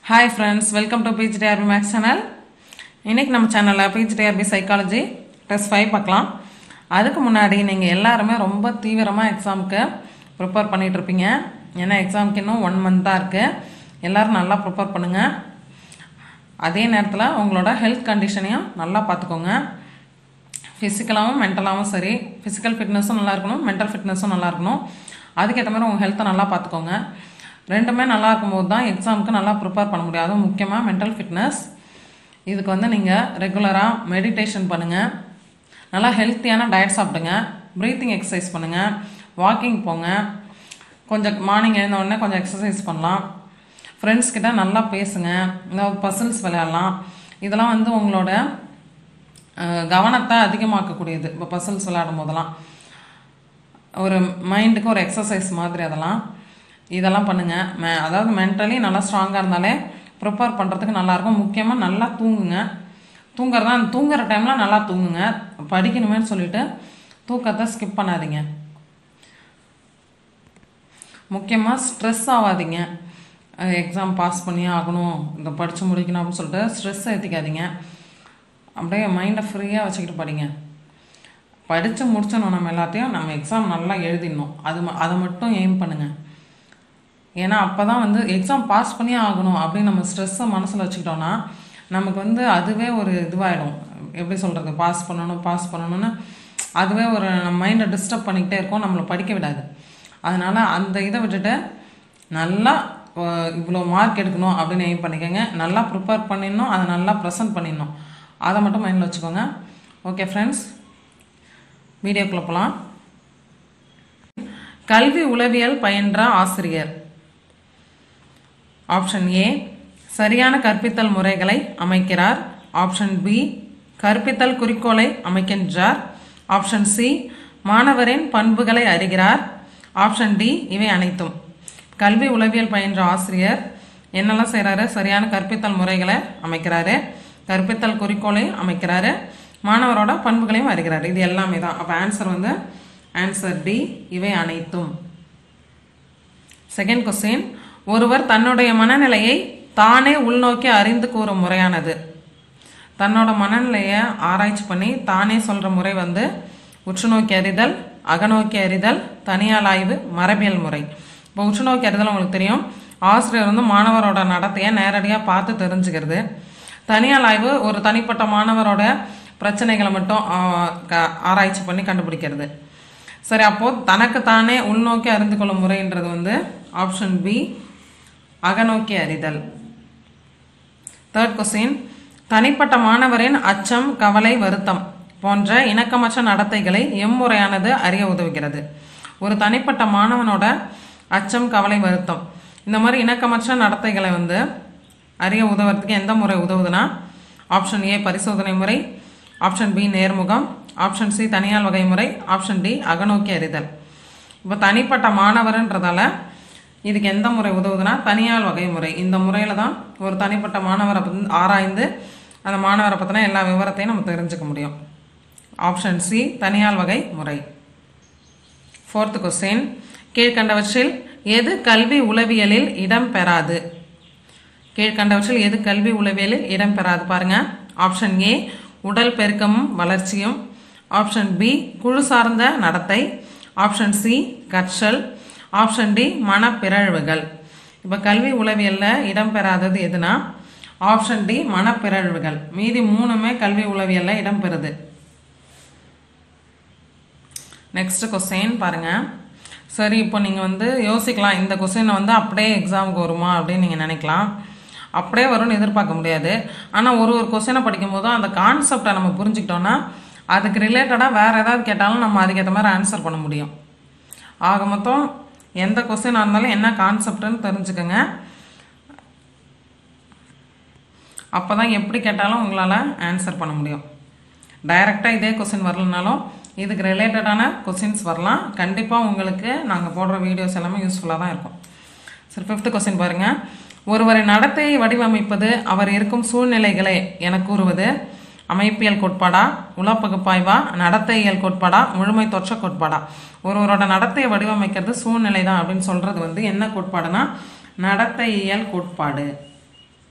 hi friends welcome to PGTRB maths channel இன்னைக்கு நம்ம சேனலில் பிஜிடிஆர்பி சைக்காலஜி டெஸ்ட் ஃபைவ் பார்க்கலாம் அதுக்கு முன்னாடி நீங்கள் எல்லாருமே ரொம்ப தீவிரமாக எக்ஸாமுக்கு ப்ரிப்பேர் பண்ணிட்டு இருப்பீங்க ஏன்னா எக்ஸாமுக்கு இன்னும் ஒன் மந்த் தான் இருக்குது எல்லோரும் நல்லா ப்ரிப்பேர் பண்ணுங்கள் அதே நேரத்தில் உங்களோட ஹெல்த் கண்டிஷனையும் நல்லா பார்த்துக்கோங்க ஃபிசிக்கலாகவும் மென்டலாகவும் சரி ஃபிசிக்கல் ஃபிட்னஸும் நல்லா இருக்கணும் மென்டல் ஃபிட்னஸும் நல்லா இருக்கணும் அதுக்கேற்ற மாதிரி உங்கள் ஹெல்த்தை நல்லா பார்த்துக்கோங்க ரெண்டுமே நல்லா இருக்கும்போது தான் எக்ஸாமுக்கு நல்லா ப்ரிப்பேர் பண்ண முடியும் அதுவும் முக்கியமாக மென்டல் ஃபிட்னஸ் இதுக்கு வந்து நீங்கள் ரெகுலராக மெடிடேஷன் பண்ணுங்கள் நல்லா ஹெல்த்தியான டயட் சாப்பிடுங்க ப்ரீத்திங் எக்ஸசைஸ் பண்ணுங்கள் வாக்கிங் போங்க கொஞ்சம் மார்னிங் எழுந்த உடனே கொஞ்சம் எக்ஸசைஸ் பண்ணலாம் ஃப்ரெண்ட்ஸ் கிட்ட நல்லா பேசுங்க ஏதாவது பசில்ஸ் விளையாடலாம் இதெல்லாம் வந்து உங்களோட அஹ், கவனத்தை அதிகமாக்கக்கூடியது இப்போ பசில்ஸ் விளையாடும் போதெல்லாம் ஒரு மைண்டுக்கு ஒரு எக்ஸசைஸ் மாதிரி அதெல்லாம் இதெல்லாம் பண்ணுங்கள் மே அதாவது மென்டலி நல்லா ஸ்ட்ராங்காக இருந்தாலே ப்ரிப்பேர் பண்ணுறதுக்கு நல்லாயிருக்கும் முக்கியமாக நல்லா தூங்குங்க தூங்குறதா அந்த தூங்குற டைமில் நல்லா தூங்குங்க படிக்கணுமேன்னு சொல்லிட்டு தூக்கத்தை ஸ்கிப் பண்ணாதீங்க முக்கியமாக ஸ்ட்ரெஸ் ஆகாதீங்க எக்ஸாம் பாஸ் பண்ணி ஆகணும் இதை படித்து முடிக்கணும் அப்படின்னு சொல்லிட்டு ஸ்ட்ரெஸ் ஏற்றிக்காதீங்க அப்படியே மைண்டை ஃப்ரீயாக வச்சுக்கிட்டு படிங்க படித்து முடிச்சிடணும் நம்ம எல்லாத்தையும் நம்ம எக்ஸாம் நல்லா எழுதிடணும் அது ம- அதை மட்டும் எய்ம் பண்ணுங்கள் ஏன்னா அப்போ தான் வந்து எக்ஸாம் பாஸ் பண்ணியே ஆகணும் அப்படின்னு நம்ம ஸ்ட்ரெஸ்ஸை மனசில் வச்சுக்கிட்டோன்னா நமக்கு வந்து அதுவே ஒரு இதுவாகிடும் எப்படி சொல்கிறது பாஸ் பண்ணணும் பாஸ் பண்ணணும்னு அதுவே ஒரு நம்ம மைண்டை டிஸ்டர்ப் பண்ணிக்கிட்டே இருக்கும் நம்மளை படிக்க விடாது அதனால் அந்த இதை விட்டுட்டு நல்லா அஹ், இவ்வளோ மார்க் எடுக்கணும் அப்படின்னு எய்ம் பண்ணிக்கோங்க நல்லா ப்ரிப்பேர் பண்ணிடணும் அதை நல்லா ப்ரெசென்ட் பண்ணிடணும் அதை மட்டும் மைண்டில் வச்சுக்கோங்க ஓகே ஃப்ரெண்ட்ஸ் வீடியோக்குள்ளே போகலாம் கல்வி உளவியல் பயின்ற ஆசிரியர் ஆப்ஷன் ஏ சரியான கற்பித்தல் முறைகளை அமைக்கிறார் ஆப்ஷன் பி கற்பித்தல் குறிக்கோளை அமைக்கின்றார் ஆப்ஷன் சி மாணவரின் பண்புகளை அறிகிறார் ஆப்ஷன் டி இவை அனைத்தும் கல்வி உளவியல் பயின்ற ஆசிரியர் என்னெல்லாம் செய்கிறாரு சரியான கற்பித்தல் முறைகளை அமைக்கிறாரு கற்பித்தல் குறிக்கோளை அமைக்கிறாரு மாணவரோட பண்புகளையும் அறிகிறார் இது எல்லாமே தான் அப்போ ஆன்சர் வந்து ஆன்சர் டி இவை அனைத்தும் செகண்ட் கொஸ்டின் ஒருவர் தன்னுடைய மனநிலையை தானே உள்நோக்கி அறிந்து கூறும் முறையானது தன்னோட மனநிலையை ஆராய்ச்சி பண்ணி தானே சொல்கிற முறை வந்து உற்றுநோக்கி அறிதல் அகநோக்கி அறிதல் தனியால் ஆய்வு மரபியல் முறை இப்போ உற்றுநோக்கி அறிதல் உங்களுக்கு தெரியும் ஆசிரியர் வந்து மாணவரோட நடத்தையை நேரடியாக பார்த்து தெரிஞ்சுக்கிறது தனியால் ஆய்வு ஒரு தனிப்பட்ட மாணவரோட பிரச்சனைகளை மட்டும் ஆ, க- ஆராய்ச்சி பண்ணி கண்டுபிடிக்கிறது சரி அப்போது தனக்கு தானே உள்நோக்கி அறிந்து கொள்ளும் முறைன்றது வந்து ஆப்ஷன் பி அகநோக்கி அறிதல் தேர்ட் கொஸ்டின் தனிப்பட்ட மாணவரின் அச்சம் கவலை வருத்தம் போன்ற இணக்கமற்ற நடத்தைகளை எம்முறையானது அறிய உதவுகிறது ஒரு தனிப்பட்ட மாணவனோட அச்சம் கவலை வருத்தம் இந்த மாதிரி இணக்கமற்ற நடத்தைகளை வந்து அறிய உதவுறதுக்கு எந்த முறை உதவுதுன்னா ஆப்ஷன் ஏ பரிசோதனை முறை ஆப்ஷன் பி நேர்முகம் ஆப்ஷன் சி தனியால் வகை முறை ஆப்ஷன் டி அகநோக்கி அறிதல் இப்போ தனிப்பட்ட மாணவர்ன்றதால இதுக்கு எந்த முறை உதவுதுன்னா தனியால் வகை முறை இந்த முறையில் தான் ஒரு தனிப்பட்ட மாணவரை பத்தி ஆராய்ந்து அந்த மாணவரை பற்றின எல்லா விவரத்தையும் நம்ம தெரிஞ்சுக்க முடியும் ஆப்ஷன் சி தனியால் வகை முறை ஃபோர்த் கொஸ்டின் கீழ்கண்டவற்றில் எது கல்வி உளவியலில் இடம்பெறாது கீழ்கண்டவற்றில் எது கல்வி உளவியலில் இடம்பெறாது பாருங்க ஆப்ஷன் ஏ உடல் பெருக்கமும் வளர்ச்சியும் ஆப்ஷன் பி குழு சார்ந்த நடத்தை ஆப்ஷன் சி கற்றல் ஆப்ஷன் டி மனப்பிறழ்வுகள் இப்போ கல்வி உளவியலில் இடம்பெறாதது எதுனா ஆப்ஷன் டி மனப்பிறழ்வுகள் மீதி மூணுமே கல்வி உளவியலில் இடம்பெறுது நெக்ஸ்ட் கொஸ்டின் பாருங்க சரி இப்போ நீங்கள் வந்து யோசிக்கலாம் இந்த கொஸ்டினை வந்து அப்படியே எக்ஸாமுக்கு வருமா அப்படின்னு நீங்கள் நினைக்கலாம் அப்படியே வரும்னு எதிர்பார்க்க முடியாது ஆனால் ஒரு ஒரு கொஸ்டினை படிக்கும்போதும் அந்த கான்செப்டை நம்ம புரிஞ்சுக்கிட்டோன்னா அதுக்கு ரிலேட்டடாக வேறு ஏதாவது கேட்டாலும் நம்ம அதுக்கேற்ற மாதிரி ஆன்சர் பண்ண முடியும் ஆக மொத்தம் எந்த கொஸ்டினாக இருந்தாலும் என்ன கான்செப்ட்னு தெரிஞ்சுக்கோங்க அப்போ தான் எப்படி கேட்டாலும் உங்களால் ஆன்சர் பண்ண முடியும் டைரெக்டாக இதே கொஸ்டின் வரலனாலும் இதுக்கு ரிலேட்டடான கொஸ்டின்ஸ் வரலாம் கண்டிப்பாக உங்களுக்கு நாங்கள் போடுற வீடியோஸ் எல்லாமே யூஸ்ஃபுல்லாக தான் இருக்கும் சரி ஃபிஃப்த் கொஸ்டின் பாருங்கள் ஒருவரின் நடத்தையை வடிவமைப்பது அவர் இருக்கும் சூழ்நிலைகளை என கூறுவது அமைப்பியல் கோட்பாடா உளப்பகுப்பாய்வா நடத்தையியல் கோட்பாடா முழுமை தொற்ற கோட்பாடா ஒருவரோட நடத்தையை வடிவமைக்கிறது சூழ்நிலை தான் அப்படின்னு சொல்கிறது வந்து என்ன கோட்பாடுனா நடத்தையியல் கோட்பாடு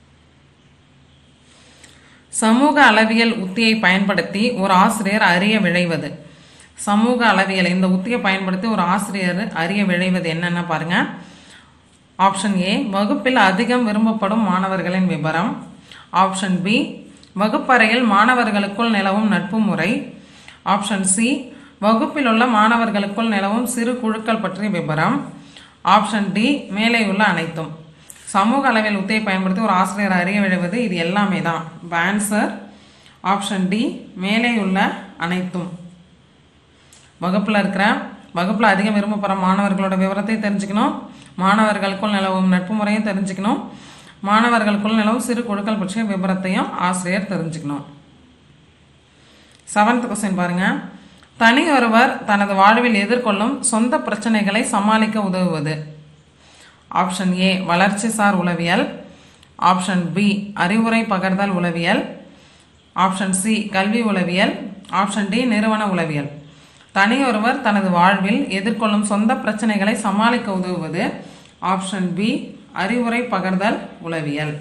சமூக அளவியல் உத்தியை பயன்படுத்தி ஒரு ஆசிரியர் அறிய விழைவது சமூக அளவியல் இந்த உத்தியை பயன்படுத்தி ஒரு ஆசிரியர் அறிய விழைவது என்னென்ன பாருங்க ஆப்ஷன் ஏ வகுப்பில் அதிகம் விரும்பப்படும் மாணவர்களின் விவரம் ஆப்ஷன் பி வகுப்பறையில் மாணவர்களுக்குள் நிலவும் நட்பு முறை ஆப்ஷன் சி வகுப்பில் உள்ள மாணவர்களுக்குள் நிலவும் சிறு குழுக்கள் பற்றிய விவரம் ஆப்ஷன் டி மேலே உள்ள அனைத்தும் சமூக அளவில் உத்தியை பயன்படுத்தி ஒரு ஆசிரியர் அறிய விழுவது இது எல்லாமே தான் இப்போ ஆன்சர் ஆப்ஷன் டி மேலே உள்ள அனைத்தும் வகுப்பில் இருக்கிற வகுப்பில் அதிகம் விரும்பப்படுற மாணவர்களோட விவரத்தை தெரிஞ்சுக்கணும் மாணவர்களுக்குள் நிலவும் நட்பு முறையும் தெரிஞ்சுக்கணும் மாணவர்களுக்குள் நிலவும் சிறு குழுக்கள் பற்றிய விவரத்தையும் ஆசிரியர் தெரிஞ்சுக்கணும் செவன்த் கொஸ்டின் பாருங்க தனி ஒருவர் தனது வாழ்வில் எதிர்கொள்ளும் சொந்த பிரச்சனைகளை சமாளிக்க உதவுவது ஆப்ஷன் ஏ வளர்ச்சிசார் உளவியல் ஆப்ஷன் பி அறிவுரை பகர்தல் உளவியல் ஆப்ஷன் சி கல்வி உளவியல் ஆப்ஷன் டி நிறுவன உளவியல் தனியொருவர் தனது வாழ்வில் எதிர்கொள்ளும் சொந்த பிரச்சனைகளை சமாளிக்க உதவுவது ஆப்ஷன் பி அறிவுரை பகர்தல் உளவியல்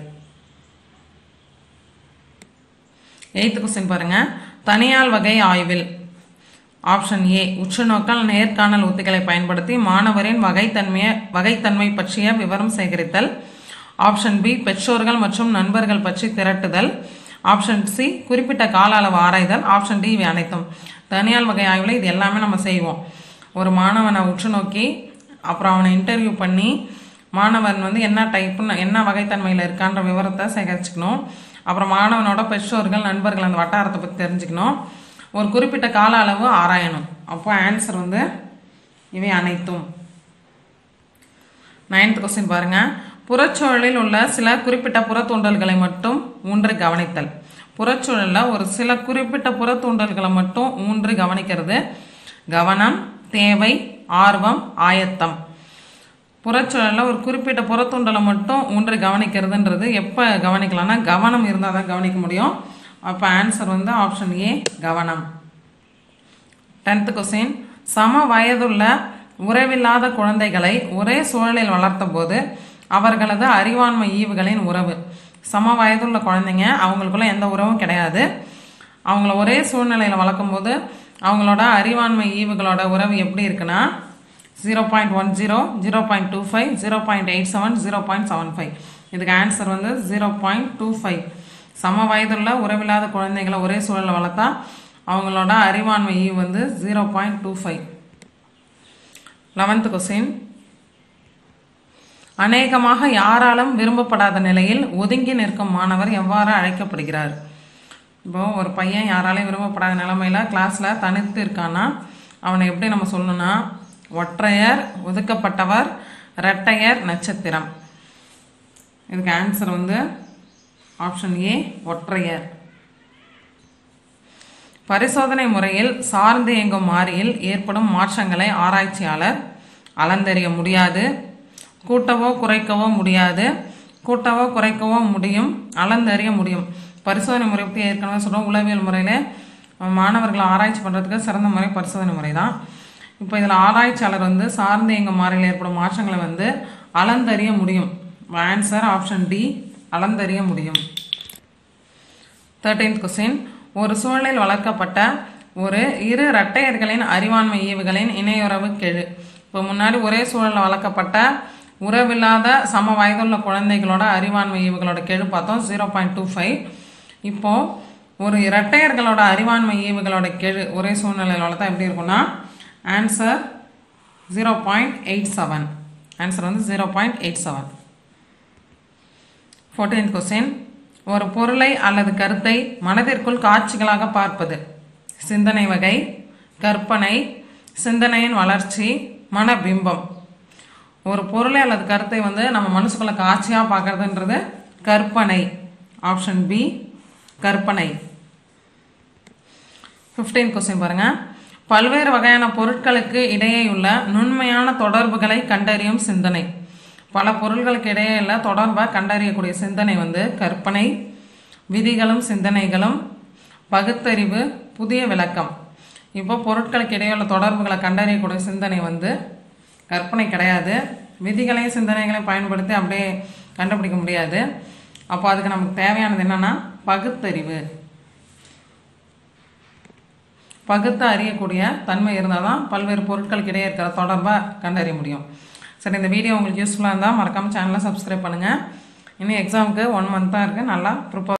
எய்த் கொஸ்டின் பாருங்க தனியால் வகை ஆய்வில் ஆப்ஷன் ஏ உற்றுநோக்கல் நேர்காணல் உத்திகளை பயன்படுத்தி மாணவரின் வகைத்தன்மைய வகைத்தன்மை பற்றிய விவரம் சேகரித்தல் ஆப்ஷன் பி பெற்றோர்கள் மற்றும் நண்பர்கள் பற்றி திரட்டுதல் ஆப்ஷன் சி குறிப்பிட்ட கால அளவு ஆராய்தல் ஆப்ஷன் டி இவை அனைத்தும் தனியால் வகை ஆய்வில் இது எல்லாமே நம்ம செய்வோம் ஒரு மாணவனை உற்று நோக்கி அப்புறம் அவனை இன்டர்வியூ பண்ணி மாணவன் வந்து என்ன டைப்புன்னு என்ன வகைத்தன்மையில் இருக்கான்ற விவரத்தை சேகரிச்சுக்கணும் அப்புறம் மாணவனோட பெற்றோர்கள் நண்பர்கள் அந்த வட்டாரத்தை பற்றி தெரிஞ்சுக்கணும் ஒரு குறிப்பிட்ட கால அளவு ஆராயணும் அப்போ ஆன்சர் வந்து இவை அனைத்தும் நைன்த் கொஸ்டின் பாருங்க புறச்சூழலில் உள்ள சில குறிப்பிட்ட புறத்தூண்டல்களை மட்டும் ஊன்றி கவனித்தல் புறச்சூழலில் ஒரு சில குறிப்பிட்ட புறத்தூண்டல்களை மட்டும் ஊன்றி கவனிக்கிறது கவனம் தேவை ஆர்வம் ஆயத்தம் புறச்சூழலில் ஒரு குறிப்பிட்ட புறத்தூண்டலை மட்டும் ஊன்றி கவனிக்கிறதுன்றது எப்போ கவனிக்கலாம்னா கவனம் இருந்தால் தான் கவனிக்க முடியும் அப்போ ஆன்சர் வந்து ஆப்ஷன் ஏ கவனம் டென்த் கொஸ்டின் சம வயதுள்ள உறவில்லாத குழந்தைகளை ஒரே சூழலில் வளர்த்த போது அவர்களது அறிவாண்மை ஈவுகளின் உறவு சம வயதுள்ள குழந்தைங்க அவங்களுக்குள்ள எந்த உறவும் கிடையாது அவங்கள ஒரே சூழ்நிலையில் வளர்க்கும் போது அவங்களோட அறிவாண்மை ஈவுகளோட உறவு எப்படி இருக்குன்னா zero point one zero zero point two five zero point eight seven zero point seven five இதுக்கு ஆன்சர் வந்து ஜீரோ பாயிண்ட் டூ ஃபைவ் சம வயதுள்ள உறவில்லாத குழந்தைகளை ஒரே சூழலில் வளர்த்தா அவங்களோட அறிவாண்மை ஈவு வந்து zero point two five eleventh question அநேகமாக யாராலும் விரும்பப்படாத நிலையில் ஒதுங்கி நிற்கும் மாணவர் எவ்வாறு அழைக்கப்படுகிறார் இப்போ ஒரு பையன் யாராலையும் விரும்பப்படாத நிலைமையில கிளாஸ்ல தனித்து இருக்கான்னா அவனை எப்படி நம்ம சொல்லணும்னா ஒற்றையர் ஒதுக்கப்பட்டவர் இரட்டையர் நட்சத்திரம் இதுக்கு ஆன்சர் வந்து ஆப்ஷன் ஏ ஒற்றையர் பரிசோதனை முறையில் சார்ந்து இயங்கும் மாறியில் ஏற்படும் மாற்றங்களை ஆராய்ச்சியாளர் அளந்தறிய முடியாது கூட்டவோ குறைக்கவோ முடியாது கூட்டவோ குறைக்கவோ முடியும் அளந்தறிய முடியும் பரிசோதனை முறை பற்றி ஏற்கனவே சொல்கிறோம் உளவியல் முறையில் மாணவர்களை ஆராய்ச்சி பண்ணுறதுக்கு சிறந்த முறை பரிசோதனை முறை தான் இப்போ இதில் ஆராய்ச்சியாளர் வந்து சார்ந்து எங்கள் மாறியில் ஏற்படும் மாற்றங்களை வந்து அளந்தறிய முடியும் ஆன்சர் ஆப்ஷன் டி அளந்தறிய முடியும் தேர்டீன்த் கொஸ்டின் ஒரு சூழலில் வளர்க்கப்பட்ட ஒரு இரு இரட்டையர்களின் அறிவாண்மை ஈவுகளின் இணையுறவு கெழு இப்போ முன்னாடி ஒரே சூழலில் வளர்க்கப்பட்ட உறவில்லாத சம வயதுள்ள குழந்தைகளோட அறிவாண்மை ஈவுகளோட கெழு பார்த்தோம் ஜீரோ பாயிண்ட் டூ ஃபைவ் இப்போ ஒரு இரட்டையர்களோட அறிவாண்மை ஈவுகளோட கெழு ஒரே சூழ்நிலையில் வளர்த்தா எப்படி இருக்கும்னா answer zero point eight seven answer வந்து zero point eight seven fourteenth question ஒரு பொருளை அல்லது கருத்தை மனதிற்குள் காட்சிகளாக பார்ப்பது சிந்தனை வகை கற்பனை சிந்தனையின் வளர்ச்சி மனபிம்பம் ஒரு பொருளை அல்லது கருத்தை வந்து நம்ம மனசுக்குள்ள காட்சியாக பார்க்கறதுன்றது கற்பனை ஆப்ஷன் பி கற்பனை ஃபிஃப்டீன் கொஸ்டின் பாருங்க பல்வேறு வகையான பொருட்களுக்கு இடையேயுள்ள நுண்மையான தொடர்புகளை கண்டறியும் சிந்தனை பல பொருள்களுக்கு இடையே உள்ள தொடர்பை கண்டறியக்கூடிய சிந்தனை வந்து கற்பனை விதிகளும் சிந்தனைகளும் பகுத்தறிவு புதிய விளக்கம் இப்போ பொருட்களுக்கு இடையே உள்ள தொடர்புகளை கண்டறியக்கூடிய சிந்தனை வந்து கற்பனை கிடையாது விதிகளையும் சிந்தனைகளையும் பயன்படுத்தி அப்படியே கண்டுபிடிக்க முடியாது அப்போ அதுக்கு நமக்கு தேவையானது என்னன்னா பகுத்தறிவு பகுத்து அறியக்கூடிய தன்மை இருந்தால் தான் பல்வேறு பொருட்களுக்கு இடையே இருக்கிற தொடர்பை கண்டறிய முடியும் சரி இந்த வீடியோ உங்களுக்கு யூஸ்ஃபுல்லாக இருந்தால் மறக்காமல் சேனலை சப்ஸ்கிரைப் பண்ணுங்கள் இன்னும் எக்ஸாமுக்கு ஒன் மந்த் தான் இருக்குது நல்லா ப்ரிப்பேர்